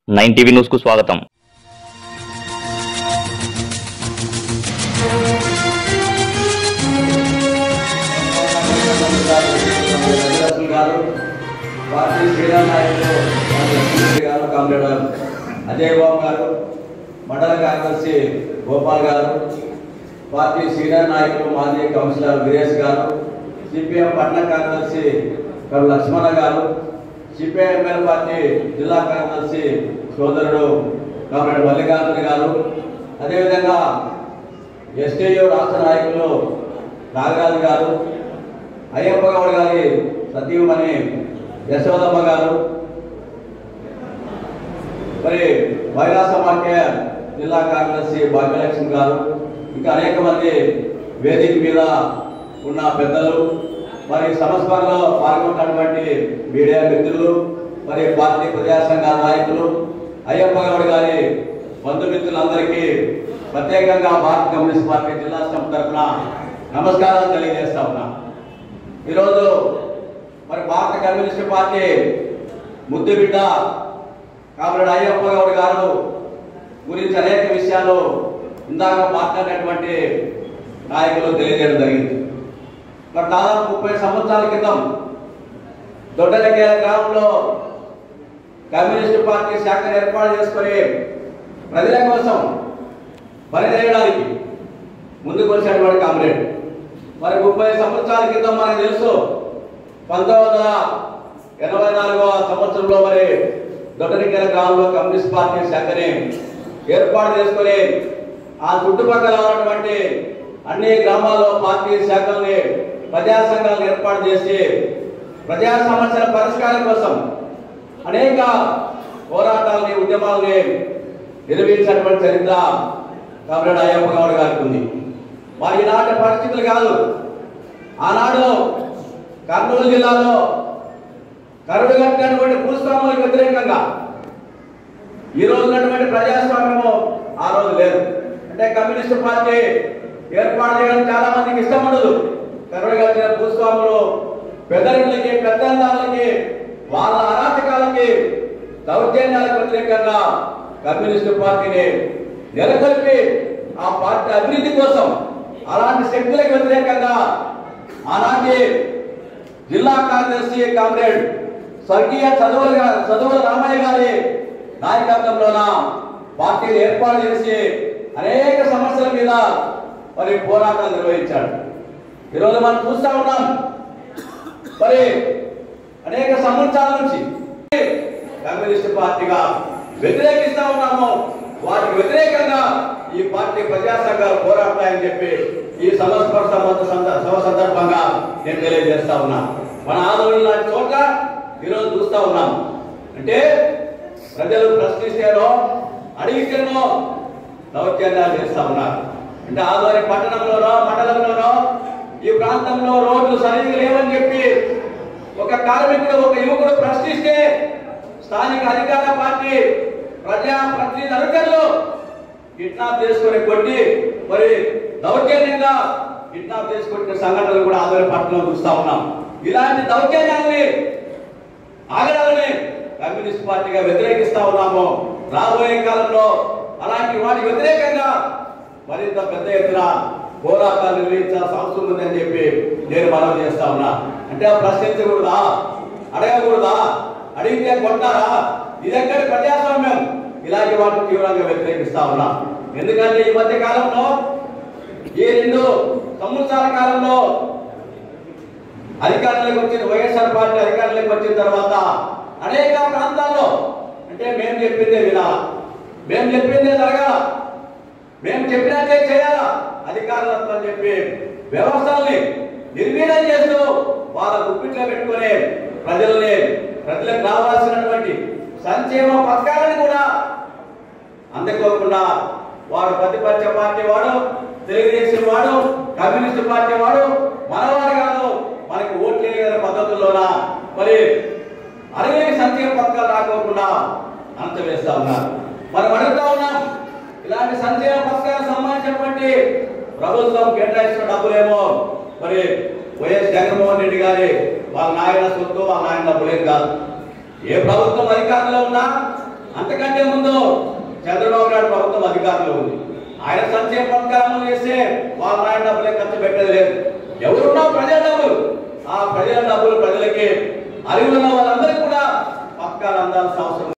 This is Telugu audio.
నైన్ టీవీ న్యూస్ కు స్వాగతం వెంకటేశ్వర గారు పార్టీ శ్రీరామ్ నాయకులు మాజీ ఎమ్మెల్యే గారు కామ్రేడ్ అజయ్ బాబు గారు మండల కార్యదర్శి గోపాల్ గారు పార్టీ సీనియర్ నాయకులు మాజీ కౌన్సిలర్ వీరేష్ గారు సిపిఎం పట్టణ కార్యదర్శి కరు లక్ష్మణ గారు సిపిఐఎంఎల్ పార్టీ జిల్లా కార్యదర్శి సోదరుడు కామ్రేడ్ మల్లికార్జున గారు అదేవిధంగా ఎస్టీయు రాష్ట్ర నాయకులు నాగరాజు గారు అయ్యప్ప గౌడ్ గారి సతీమణి యశోదమ్మ గారు మరి మహిళా సమాఖ్య జిల్లా కార్యదర్శి భాగ్యలక్ష్మి గారు ఇంకా అనేక మంది వేదిక మీద ఉన్న పెద్దలు మరి సంస్మరణలో పాల్గొన్నటువంటి మీడియా మిత్రులు మరి పార్టీ ప్రజా సంఘాల నాయకులు అయ్యప్ప గౌడ్ గారి బంధుమిత్రులందరికీ ప్రత్యేకంగా భారత కమ్యూనిస్ట్ పార్టీ జిల్లా సంస్థ తరఫున నమస్కారాలు తెలియజేస్తా ఉన్నా ఈరోజు మరి భారత కమ్యూనిస్ట్ పార్టీ ముద్దుబిడ్డ కామ్రేడ్ అయ్యప్ప గౌడ్ గారు గురించి అనేక విషయాలు ఇందాక మాట్లాడినటువంటి నాయకులు తెలియజేయడం జరిగింది మరి దాదాపు ముప్పై సంవత్సరాల క్రితం దొడ్డలకేల గ్రామంలో కమ్యూనిస్ట్ పార్టీ శాఖను ఏర్పాటు చేసుకొని ప్రజల కోసం పనిచేయడానికి ముందుకు వచ్చినటువంటి కామ్రేడ్ మరి ముప్పై సంవత్సరాల క్రితం మనకు తెలుసు పంతొమ్మిది వందల ఎనభై నాలుగవ సంవత్సరంలో మరి దొడ్డరికెల గ్రామంలో కమ్యూనిస్ట్ పార్టీ శాఖని ఏర్పాటు చేసుకొని ఆ చుట్టుపక్కల ఉన్నటువంటి అన్ని గ్రామాల్లో పార్టీ శాఖల్ని ప్రజా సంఘాలను ఏర్పాటు చేసి ప్రజా సమస్యల పరిష్కారం కోసం అనేక పోరాటాలని ఉద్యమాలని నిర్వహించినటువంటి చరిత్ర కామ్రేడ్ అయ్యప్ప గౌడ్ గారికి ఉంది మరి ఈనాటి పరిస్థితులు కాదు ఆనాడు కర్నూలు జిల్లాలో కరుడు కట్టినటువంటి భూస్వాములకు వ్యతిరేకంగా ఈ రోజు ఉన్నటువంటి ప్రజాస్వామ్యము ఆ రోజు లేదు అంటే కమ్యూనిస్ట్ పార్టీ ఏర్పాటు చేయడం చాలా మందికి ఇష్టం ఉండదు కరుడు కట్టిన భూస్వాములు పెద్దరిళ్ళకి పెద్దందాలకి వాళ్ళ అరాచకాలకి దౌర్జన్యాలకు వ్యతిరేకంగా కమ్యూనిస్ట్ పార్టీని నెలకొల్పి ఆ పార్టీ అభివృద్ధి కోసం అలాంటి శక్తులకు వ్యతిరేకంగా ఆనాటి జిల్లా కార్యదర్శి కామ్రేడ్ స్వర్గీయ చదువుల గా- చదువుల రామయ్య గారి నాయకత్వంలోన పార్టీని ఏర్పాటు చేసి అనేక సమస్యల మీద మరి పోరాటాలు నిర్వహించాడు ఈరోజు మనం చూస్తా ఉన్నాం మరి అనేక సంవత్సరాల నుంచి కమ్యూనిస్ట్ పార్టీగా వ్యతిరేకిస్తా ఉన్నాము వాటికి వ్యతిరేకంగా ఈ పార్టీ ప్రజా సంఘాలు పోరాడతాయని చెప్పి ఈ సంవత్సర సంవత్సర సంద- సభ సందర్భంగా నేను తెలియజేస్తా ఉన్నా మన ఆందోళన లాంటి చోట్ల ఈరోజు చూస్తా ఉన్నాం అంటే ప్రజలు ప్రశ్నిస్తేనో అడిగితేనో దౌర్జన్యాలు చేస్తా ఉన్నారు అంటే ఆదోని పట్టణంలోనో మండలంలోనో ఈ ప్రాంతంలో రోడ్లు సరిగ్గా లేవని చెప్పి ఒక కార్మికుడు ఒక యువకుడు ప్రశ్నిస్తే స్థానిక అధికార పార్టీ ప్రజా ప్రతినిధి అధికారులు కిడ్నాప్ చేసుకొని కొట్టి మరి దౌర్జన్యంగా కిడ్నాప్ చేసుకొట్టిన సంఘటనలు కూడా ఆదరణ పట్టణంలో చూస్తా ఉన్నాం ఇలాంటి దౌర్జన్యాన్ని ఆగడాలని కమ్యూనిస్ట్ పార్టీగా వ్యతిరేకిస్తా ఉన్నాము రాబోయే కాలంలో అలాంటి వాటికి వ్యతిరేకంగా మరింత పెద్ద ఎత్తున పోరాటాలు నిర్వహించాల్సిన అవసరం ఉందని చెప్పి నేను మనవి చేస్తా ఉన్నా అంటే ప్రశ్నించకూడదా అడగకూడదా అడిగితే కొట్టారా ఇదెక్కడి ప్రజాస్వామ్యం ఇలాంటి వాటిని తీవ్రంగా వ్యతిరేకిస్తా ఉన్నా ఎందుకంటే ఈ మధ్య కాలంలో ఈ రెండు సంవత్సరాల కాలంలో అధికారంలోకి వచ్చిన వైఎస్ఆర్ పార్టీ అధికారంలోకి వచ్చిన తర్వాత అనేక ప్రాంతాల్లో అంటే మేము చెప్పిందే వినాలా మేము చెప్పిందే జరగాల మేము చెప్పినట్టే చేయాలా అధికారులతో అని చెప్పి వ్యవస్థల్ని నిర్వీర్యం చేస్తూ వాళ్ళ గుప్పిట్లో పెట్టుకుని ప్రజల్ని ప్రజలకు రావాల్సినటువంటి సంక్షేమ పథకాలను కూడా అందుకోకుండా వాడు ప్రతిపక్ష పార్టీ వాడు తెలుగుదేశం వాడు కమ్యూనిస్ట్ పార్టీ వాడు మనవాడు కాదు మనకి ఓట్లు వేయగల పద్ధతుల్లోన మరి అరవై సంక్షేమ పథకాలు రాకోకుండా అంతవేస్తా ఉన్నారు మనం అడుగుతా ఉన్నాం ఇలాంటి సంక్షేమ పథకాలకు సంబంధించినటువంటి ప్రభుత్వం కేటాయించిన డబ్బులేమో మరి వైఎస్ జగన్మోహన్ రెడ్డి గారి వాళ్ళ నాయన సొత్తు వాళ్ళ నాయన డబ్బులేం కాదు ఏ ప్రభుత్వం అధికారంలో ఉన్నా అంతకంటే ముందు చంద్రబాబు నాయుడు ప్రభుత్వం అధికారంలో ఉంది ఆయన సంక్షేమ పథకాలు చేస్తే వాళ్ళ నాయన డబ్బులే ఖర్చు పెట్టేది లేదు